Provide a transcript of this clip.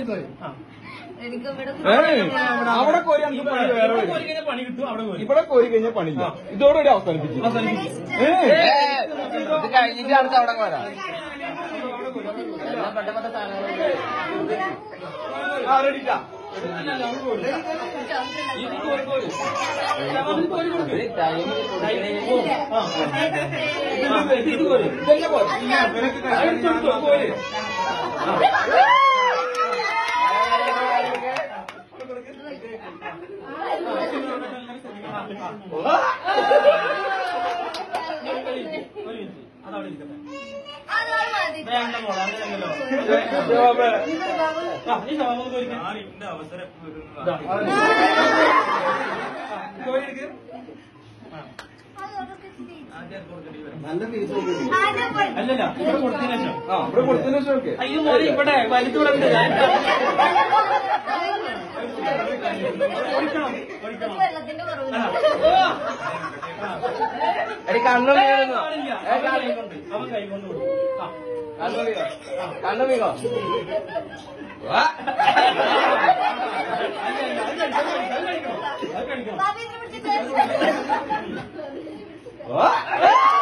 എനിക്ക് ഇവിടെ ഏയ്, അവിടെ കോരി നമുക്ക് പണി വേറെ വരും. കോരിക്കഴിഞ്ഞാൽ പണി കിട്ടും അവിടെ കോരി ഇവിടെ കോരി കഴിഞ്ഞാൽ പണിയില്ല ഇതോടുകൂടി അവസാനിപ്പിച്ചു ഏയ്. ഇത് കഴിഞ്ഞിട്ട് അടുത്ത അവിടെ വരാം ആ, ready ട്ടാ. ഇതന്നെ കോരി. അതവിടെ ഇരിക്കട്ടെ അതാണ് മതി വേണ്ട മോളെ അങ്ങനെയല്ലോ ജവാബ്. ആ നീ ശവാമ കോരിക്കാൻ അത് അതൊക്കെ ചെയ്യ്. ആദ്യം പോയി. അല്ലല്ല ഇവിടെ കൊടുത്തതിന് ശേഷം ആ ഇവിടെ കൊടുത്തതിന് ശേഷം ഓക്കെ അയ്യോ മോനെ ഇവിടെ വലുത് ഇവിടെ ഉണ്ട് ഞാൻ ഒഴിക്കണം ഒഴിക്കണം വെള്ളത്തിന്റെ കുറവില്ല എടി കണ്ണു വീഴുന്നു കാണില്ല അവൻ കൈ കൊണ്ട് അവൻ കൈ കൊണ്ട് കൊടുക്കും ആ കണ്ണു വീഴോ കണ്ണു വീഴോ അല്ല അല്ല അത് കഴിക്കണം അത് കഴിക്കണം അത് കഴിക്കണം ബാബി എന്നെ പിടിച്ചിട്ട് ആ.